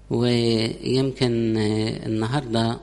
ويمكن النهارده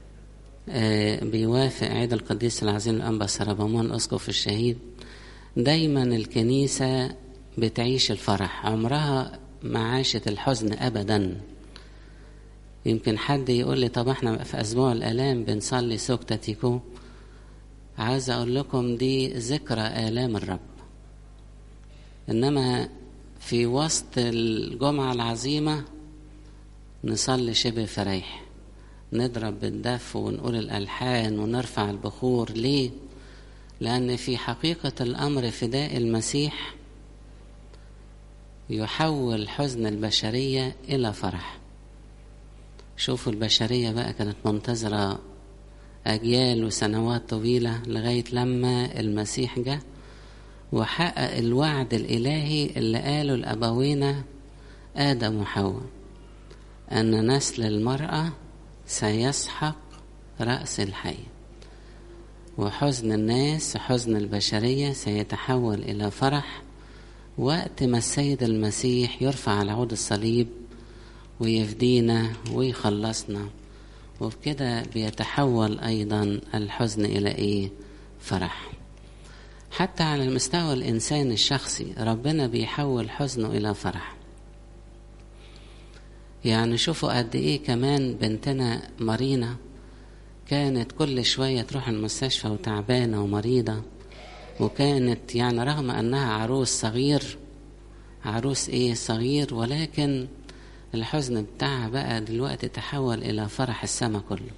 بيوافق عيد القديس العظيم الأنبا سربامون أسقف الشهيد دايما الكنيسة بتعيش الفرح عمرها ما عاشت الحزن أبدا يمكن حد يقول لي طب احنا في أسبوع الآلام بنصلي سوكتة تيكو عايز أقول لكم دي ذكرى آلام الرب إنما في وسط الجمعة العظيمة نصلي شبه فريح نضرب بالدف ونقول الألحان ونرفع البخور ليه؟ لأن في حقيقة الأمر فداء المسيح يحول حزن البشرية إلى فرح شوفوا البشرية بقى كانت منتظرة أجيال وسنوات طويلة لغاية لما المسيح جه وحقق الوعد الإلهي اللي قاله لأبوينا آدم وحواء أن نسل المرأة سيسحق رأس الحي وحزن الناس حزن البشرية سيتحول إلى فرح وقت ما السيد المسيح يرفع على عود الصليب ويفدينا ويخلصنا وبكده بيتحول أيضا الحزن إلى إيه فرح حتى على المستوى الإنساني الشخصي ربنا بيحول حزنه إلى فرح يعني شوفوا قد ايه كمان بنتنا مارينا كانت كل شوية تروح المستشفى وتعبانة ومريضة وكانت يعني رغم انها عروس صغير عروس ايه صغير ولكن الحزن بتاعها بقى دلوقتي تحول الى فرح السما كله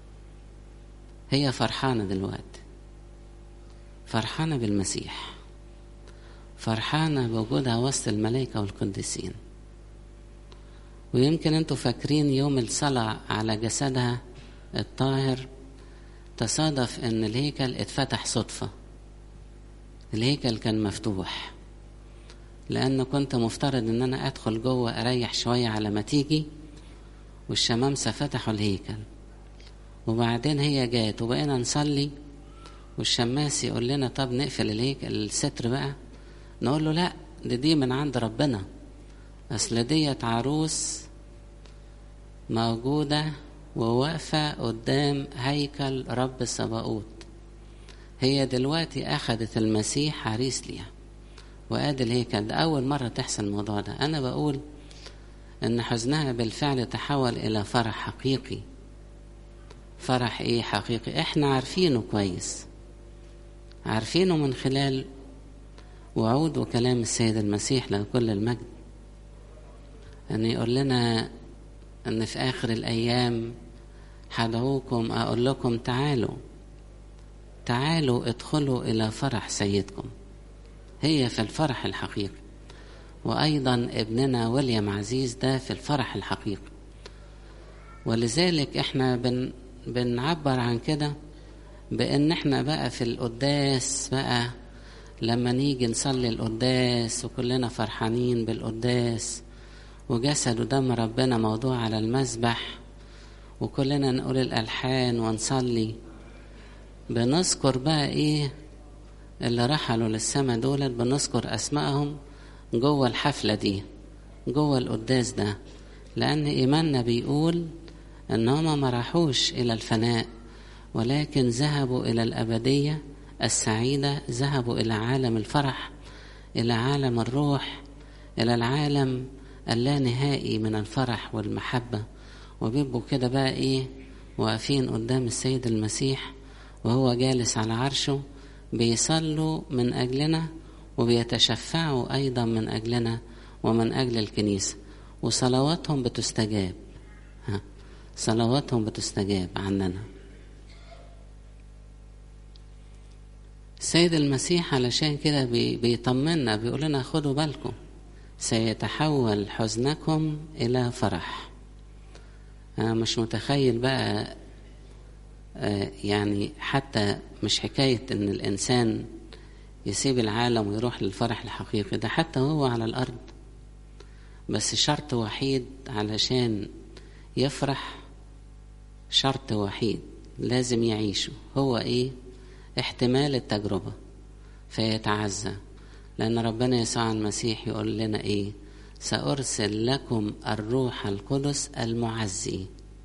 هي فرحانة دلوقتي فرحانة بالمسيح فرحانة بوجودها وسط الملائكة والقديسين ويمكن انتوا فاكرين يوم الصلاة على جسدها الطاهر تصادف ان الهيكل اتفتح صدفة الهيكل كان مفتوح لأن كنت مفترض ان انا ادخل جوه اريح شوية على ما تيجي والشمامسة فتحوا الهيكل وبعدين هي جات وبقينا نصلي والشماس يقول لنا طب نقفل الهيكل الستر بقى نقول له لا دي دي من عند ربنا أصل ديت عروس موجودة وواقفة قدام هيكل رب السباقوت هي دلوقتي أخدت المسيح عريس ليها وآدي الهيكل ده أول مرة تحصل الموضوع ده أنا بقول إن حزنها بالفعل تحول إلى فرح حقيقي فرح إيه حقيقي إحنا عارفينه كويس عارفينه من خلال وعود وكلام السيد المسيح له كل المجد أن يقول لنا أن في آخر الأيام حدعوكم أقول لكم تعالوا تعالوا ادخلوا إلى فرح سيدكم هي في الفرح الحقيقي وأيضا ابننا ويليام عزيز ده في الفرح الحقيقي ولذلك احنا بن بنعبر عن كده بان احنا بقى في القداس بقى لما نيجي نصلي القداس وكلنا فرحانين بالقداس وجسد ودم ربنا موضوع على المذبح وكلنا نقول الألحان ونصلي بنذكر بقى إيه اللي رحلوا للسما دولت بنذكر أسمائهم جوه الحفلة دي جوه القداس ده لأن إيماننا بيقول إن هما ما راحوش إلى الفناء ولكن ذهبوا إلى الأبدية السعيدة ذهبوا إلى عالم الفرح إلى عالم الروح إلى العالم اللانهائي من الفرح والمحبة وبيبقوا كده بقى إيه واقفين قدام السيد المسيح وهو جالس على عرشه بيصلوا من أجلنا وبيتشفعوا أيضا من أجلنا ومن أجل الكنيسة وصلواتهم بتستجاب ها صلواتهم بتستجاب عننا السيد المسيح علشان كده بيطمنا بيقول لنا خدوا بالكم سيتحول حزنكم إلى فرح أنا مش متخيل بقى يعني حتى مش حكاية إن الإنسان يسيب العالم ويروح للفرح الحقيقي ده حتى هو على الأرض بس شرط وحيد علشان يفرح شرط وحيد لازم يعيشه هو إيه احتمال التجربة فيتعزى لأن ربنا يسوع المسيح يقول لنا إيه سأرسل لكم الروح القدس المعزي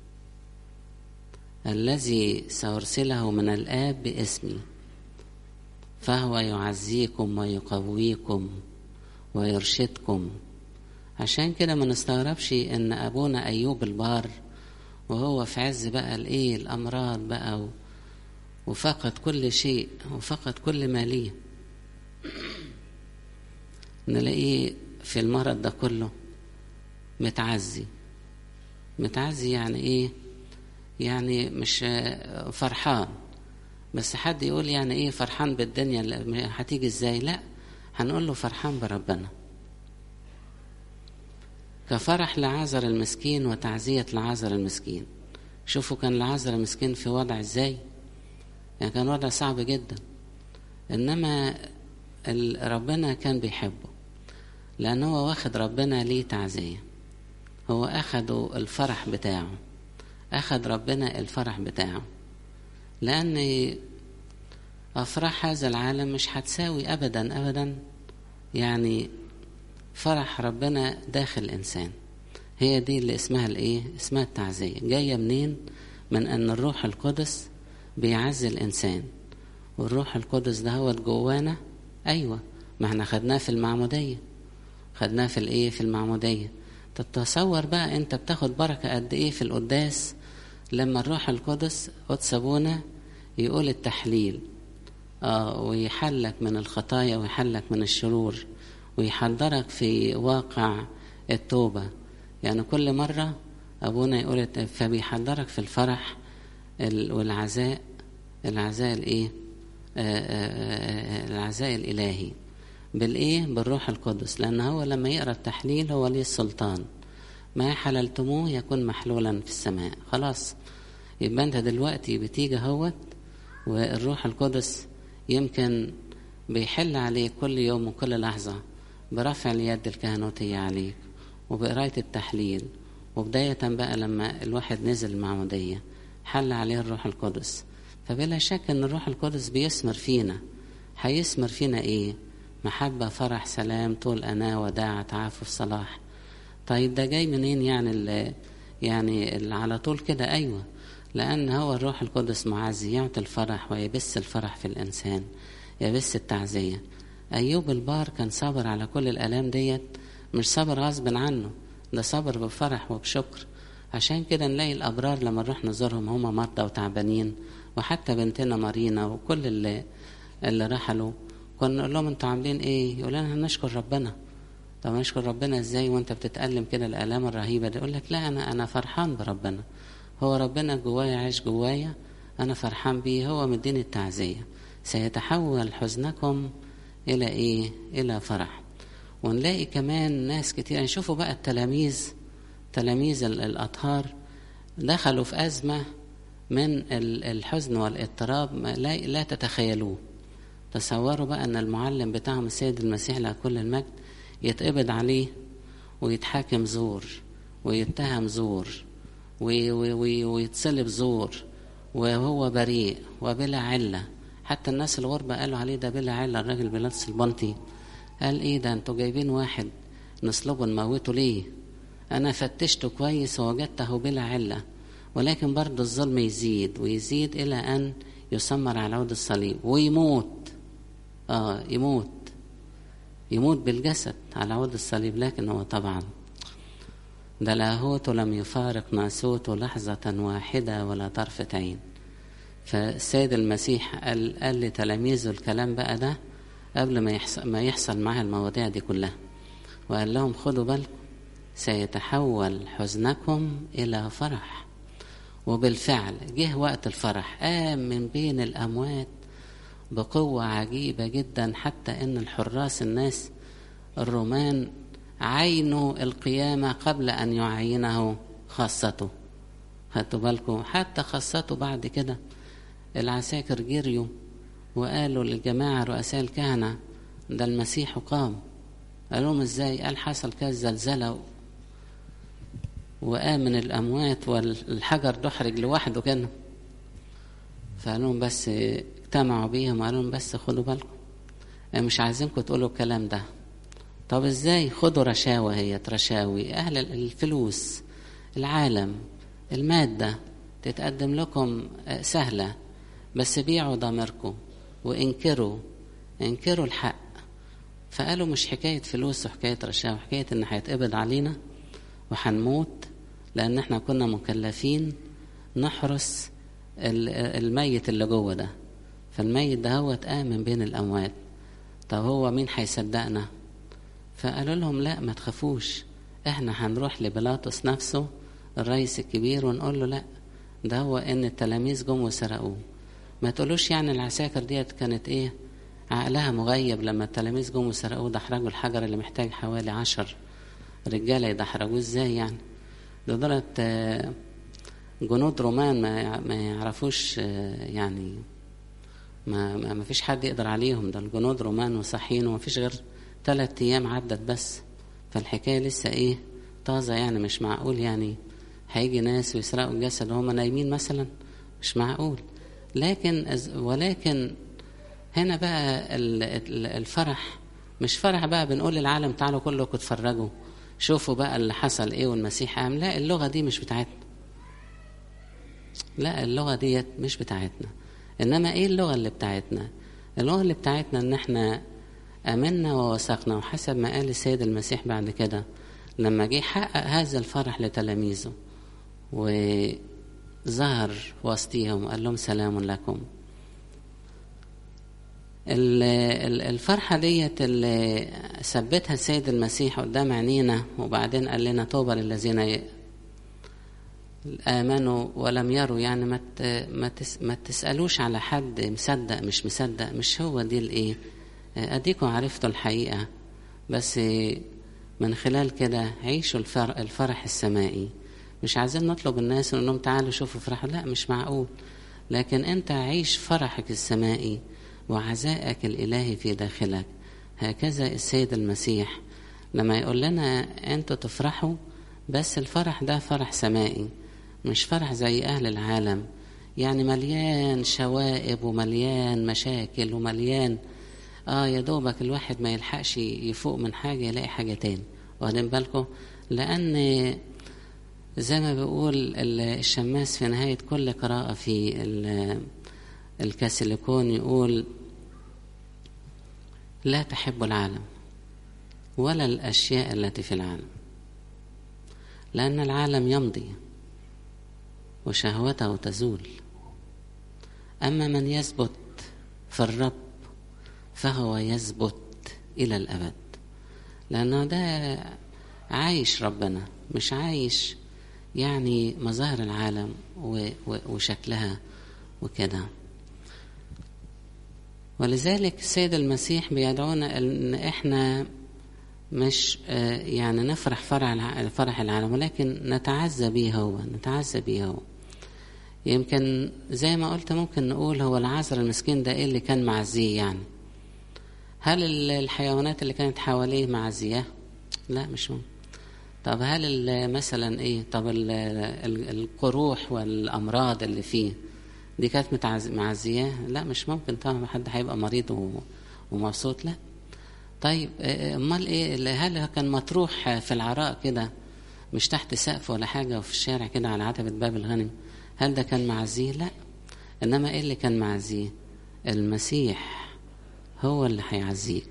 الذي سأرسله من الآب باسمي فهو يعزيكم ويقويكم ويرشدكم عشان كده ما نستغربش ان ابونا ايوب البار وهو في عز بقى الايه الامراض بقى وفقد كل شيء وفقد كل ما ليه نلاقيه في المرض ده كله متعزي متعزي يعني ايه يعني مش فرحان بس حد يقول يعني ايه فرحان بالدنيا اللي هتيجي ازاي لا هنقول له فرحان بربنا كفرح لعازر المسكين وتعزية لعازر المسكين شوفوا كان لعازر المسكين في وضع ازاي يعني كان وضع صعب جدا انما ربنا كان بيحبه لان هو واخد ربنا ليه تعزية هو اخده الفرح بتاعه اخد ربنا الفرح بتاعه لان افراح هذا العالم مش هتساوي ابدا ابدا يعني فرح ربنا داخل الانسان هي دي اللي اسمها الايه اسمها التعزيه جايه منين من ان الروح القدس بيعزي الانسان والروح القدس ده هو جوانا ايوه ما احنا خدناه في المعموديه خدناه في الايه في المعموديه تتصور بقى انت بتاخد بركه قد ايه في القداس لما الروح القدس قدس ابونا يقول التحليل اه ويحلك من الخطايا ويحلك من الشرور ويحضرك في واقع التوبة يعني كل مرة أبونا يقول فبيحضرك في الفرح والعزاء العزاء الإيه؟ العزاء الإلهي بالإيه؟ بالروح القدس لأن هو لما يقرأ التحليل هو ليه السلطان ما حللتموه يكون محلولا في السماء خلاص يبقى أنت دلوقتي بتيجي اهوت والروح القدس يمكن بيحل عليك كل يوم وكل لحظة برفع اليد الكهنوتية عليك وبقراية التحليل وبداية بقى لما الواحد نزل المعمودية حل عليه الروح القدس فبلا شك ان الروح القدس بيثمر فينا هيثمر فينا ايه محبة فرح سلام طول أنا وداعة تعافف صلاح طيب ده جاي منين يعني اللي يعني اللي على طول كده أيوة لأن هو الروح القدس معزي يعطي الفرح ويبث الفرح في الإنسان يبث التعزية أيوب البار كان صابر على كل الآلام ديت مش صابر غصب عنه ده صابر بفرح وبشكر عشان كده نلاقي الأبرار لما نروح نزورهم هما مرضى وتعبانين وحتى بنتنا مارينا وكل اللي اللي رحلوا كنا نقول لهم انتوا عاملين ايه؟ يقول لنا هنشكر ربنا طب نشكر ربنا ازاي وانت بتتألم كده الآلام الرهيبة دي يقول لك لا أنا أنا فرحان بربنا هو ربنا جوايا عايش جوايا أنا فرحان بيه هو مديني التعزية سيتحول حزنكم إلى إيه؟ إلى فرح ونلاقي كمان ناس كتير يعني شوفوا بقى التلاميذ تلاميذ الأطهار دخلوا في أزمة من الحزن والاضطراب لا, لا تتخيلوه تصوروا بقى أن المعلم بتاعهم السيد المسيح له كل المجد يتقبض عليه ويتحاكم زور ويتهم زور ويتصلب زور وهو بريء وبلا علة حتى الناس الغربة قالوا عليه ده بلا علة الراجل بيلبس البنطي قال ايه ده انتوا جايبين واحد نصلبه نموته ليه انا فتشته كويس ووجدته بلا علة ولكن برضه الظلم يزيد ويزيد الى ان يسمر على عود الصليب ويموت اه يموت يموت بالجسد على عود الصليب لكن هو طبعا ده لاهوت لم يفارق ناسوته لحظة واحدة ولا طرفة عين فالسيد المسيح قال, قال لتلاميذه الكلام بقى ده قبل ما يحصل, ما يحصل معاه المواضيع دي كلها وقال لهم خدوا بالكم سيتحول حزنكم إلى فرح وبالفعل جه وقت الفرح قام من بين الأموات بقوة عجيبة جدا حتى إن الحراس الناس الرومان عينوا القيامة قبل أن يعينه خاصته خدتوا بالكم حتى خاصته بعد كده العساكر جريوا وقالوا للجماعة رؤساء الكهنة ده المسيح قام قال لهم ازاي قال حصل كذا زلزلة وقام من الأموات والحجر دحرج لوحده كده فقال لهم بس اجتمعوا بيهم وقال لهم بس خدوا بالكم مش عايزينكم تقولوا الكلام ده طب ازاي خدوا رشاوى هي رشاوي اهل الفلوس العالم المادة تتقدم لكم سهلة بس بيعوا ضميركم وانكروا انكروا الحق فقالوا مش حكاية فلوس وحكاية رشاوى حكاية ان هيتقبض علينا وهنموت لان احنا كنا مكلفين نحرس الميت اللي جوه ده فالميت ده هو اتآمن بين الأموات طب هو مين هيصدقنا فقالوا لهم لا ما تخافوش احنا هنروح لبيلاطس نفسه الرئيس الكبير ونقول له لا ده هو ان التلاميذ جم وسرقوه ما تقولوش يعني العساكر ديت كانت ايه عقلها مغيب لما التلاميذ جم وسرقوه دحرجوا الحجر اللي محتاج حوالي عشر رجاله يدحرجوه ازاي يعني ده دولت جنود رومان ما ما يعرفوش يعني ما ما فيش حد يقدر عليهم ده الجنود رومان وصحيين وما فيش غير ثلاث ايام عدت بس فالحكايه لسه ايه طازه يعني مش معقول يعني هيجي ناس ويسرقوا الجسد وهم نايمين مثلا مش معقول لكن ولكن هنا بقى الفرح مش فرح بقى بنقول للعالم تعالوا كلكم اتفرجوا شوفوا بقى اللي حصل ايه والمسيح قام لا اللغه دي مش بتاعتنا لا اللغه ديت مش بتاعتنا انما ايه اللغه اللي بتاعتنا اللغه اللي بتاعتنا ان احنا امنا ووثقنا وحسب ما قال السيد المسيح بعد كده لما جه حقق هذا الفرح لتلاميذه وظهر وسطيهم وقال لهم سلام لكم الفرحة ديت اللي ثبتها السيد المسيح قدام عينينا وبعدين قال لنا طوبى للذين آمنوا ولم يروا يعني ما ما ما تسألوش على حد مصدق مش مصدق مش هو دي الإيه أديكم عرفتوا الحقيقة بس من خلال كده عيشوا الفرح السمائي مش عايزين نطلب الناس ونقول لهم تعالوا شوفوا فرحوا لا مش معقول لكن أنت عيش فرحك السمائي وعزائك الإلهي في داخلك هكذا السيد المسيح لما يقول لنا أنتوا تفرحوا بس الفرح ده فرح سمائي مش فرح زي أهل العالم يعني مليان شوائب ومليان مشاكل ومليان اه يا دوبك الواحد ما يلحقش يفوق من حاجة يلاقي حاجة تاني واخدين بالكم لأن زي ما بيقول الشماس في نهاية كل قراءة في الكاسيليكون يقول لا تحب العالم ولا الأشياء التي في العالم لأن العالم يمضي وشهوته تزول أما من يثبت في الرب فهو يثبت إلى الأبد لأنه ده عايش ربنا مش عايش يعني مظاهر العالم وشكلها وكده ولذلك السيد المسيح بيدعونا ان احنا مش يعني نفرح فرح فرح العالم ولكن نتعزى به هو نتعزى به هو يمكن زي ما قلت ممكن نقول هو العذر المسكين ده ايه اللي كان معزيه يعني هل الحيوانات اللي كانت حواليه معزياه لا مش ممكن طب هل مثلا ايه طب القروح والامراض اللي فيه دي كانت معزياه لا مش ممكن طبعا حد هيبقى مريض ومبسوط لا طيب امال ايه هل كان مطروح في العراء كده مش تحت سقف ولا حاجه وفي الشارع كده على عتبه باب الغنم هل ده كان معزيه لا انما ايه اللي كان معزيه المسيح هو اللي هيعزيك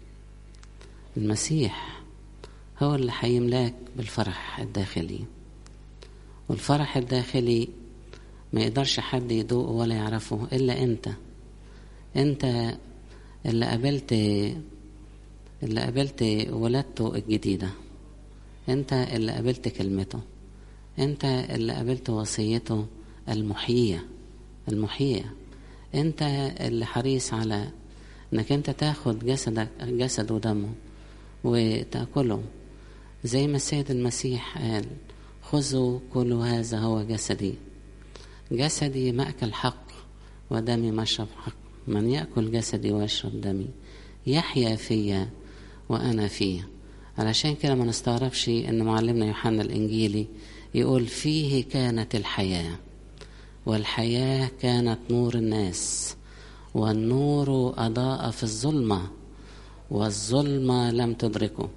المسيح هو اللي هيملاك بالفرح الداخلي والفرح الداخلي ما يقدرش حد يدوقه ولا يعرفه الا انت انت اللي قابلت اللي قابلت ولادته الجديدة انت اللي قابلت كلمته انت اللي قابلت وصيته المحيية المحيية انت اللي حريص على انك انت تاخد جسدك جسد ودمه وتاكله زي ما السيد المسيح قال خذوا كلوا هذا هو جسدي جسدي مأكل حق ودمي مشرب حق من يأكل جسدي ويشرب دمي يحيا فيا وأنا فيه علشان كده ما نستغربش إن معلمنا يوحنا الإنجيلي يقول فيه كانت الحياة والحياة كانت نور الناس والنور أضاء في الظلمة والظلمة لم تدركه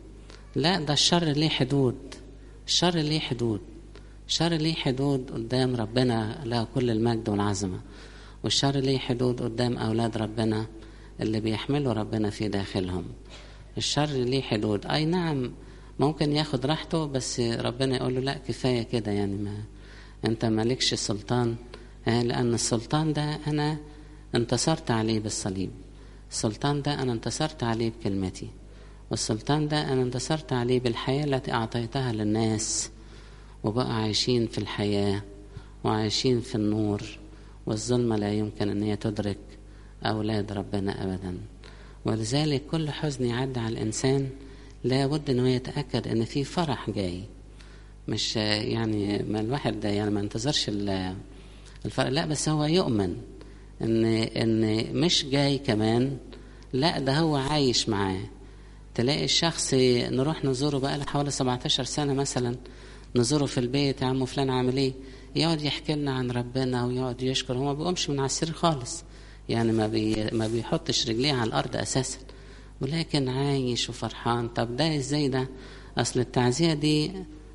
لا ده الشر ليه حدود الشر ليه حدود الشر ليه حدود قدام ربنا له كل المجد والعظمة والشر ليه حدود قدام أولاد ربنا اللي بيحملوا ربنا في داخلهم الشر ليه حدود أي نعم ممكن ياخد راحته بس ربنا يقول له لا كفاية كده يعني ما أنت مالكش سلطان لأن السلطان ده أنا انتصرت عليه بالصليب السلطان ده أنا انتصرت عليه بكلمتي والسلطان ده أنا انتصرت عليه بالحياة التي أعطيتها للناس وبقى عايشين في الحياة وعايشين في النور والظلمة لا يمكن أن هي تدرك أولاد ربنا أبدا ولذلك كل حزن يعدي على الإنسان لابد أنه يتأكد أن في فرح جاي مش يعني ما الواحد ده يعني ما انتظرش الفرح لا بس هو يؤمن ان ان مش جاي كمان لا ده هو عايش معاه تلاقي الشخص نروح نزوره بقى حوالي 17 سنه مثلا نزوره في البيت يا عم فلان عامل ايه يقعد يحكي لنا عن ربنا ويقعد يشكر هو ما بيقومش من على السرير خالص يعني ما بي ما بيحطش رجليه على الارض اساسا ولكن عايش وفرحان طب ده ازاي ده اصل التعزيه دي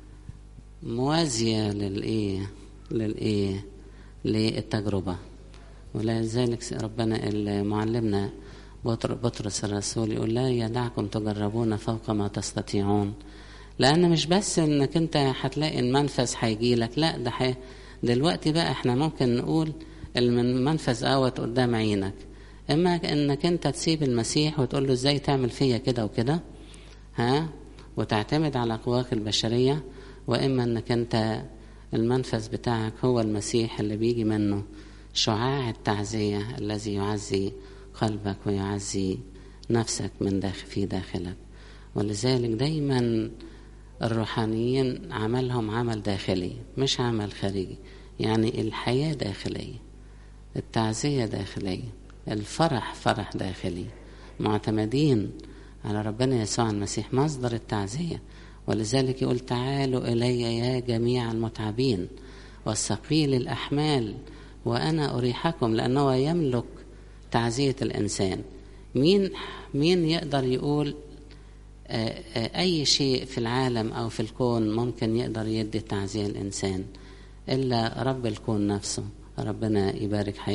موازيه للايه للايه للتجربه ولذلك ربنا معلمنا بطرس الرسول يقول لا يدعكم تجربون فوق ما تستطيعون لان مش بس انك انت هتلاقي المنفذ هيجي لك لا ده حي... دلوقتي بقى احنا ممكن نقول المنفذ اوت قدام عينك اما انك انت تسيب المسيح وتقول له ازاي تعمل فيا كده وكده ها وتعتمد على قواك البشريه واما انك انت المنفذ بتاعك هو المسيح اللي بيجي منه شعاع التعزية الذي يعزي قلبك ويعزي نفسك من داخل في داخلك ولذلك دايما الروحانيين عملهم عمل داخلي مش عمل خارجي يعني الحياة داخلية التعزية داخلية الفرح فرح داخلي معتمدين على ربنا يسوع المسيح مصدر التعزية ولذلك يقول تعالوا إلي يا جميع المتعبين والثقيل الأحمال وأنا أريحكم لأنه يملك تعزية الإنسان مين مين يقدر يقول أي شيء في العالم أو في الكون ممكن يقدر يدي تعزية الإنسان إلا رب الكون نفسه ربنا يبارك حياته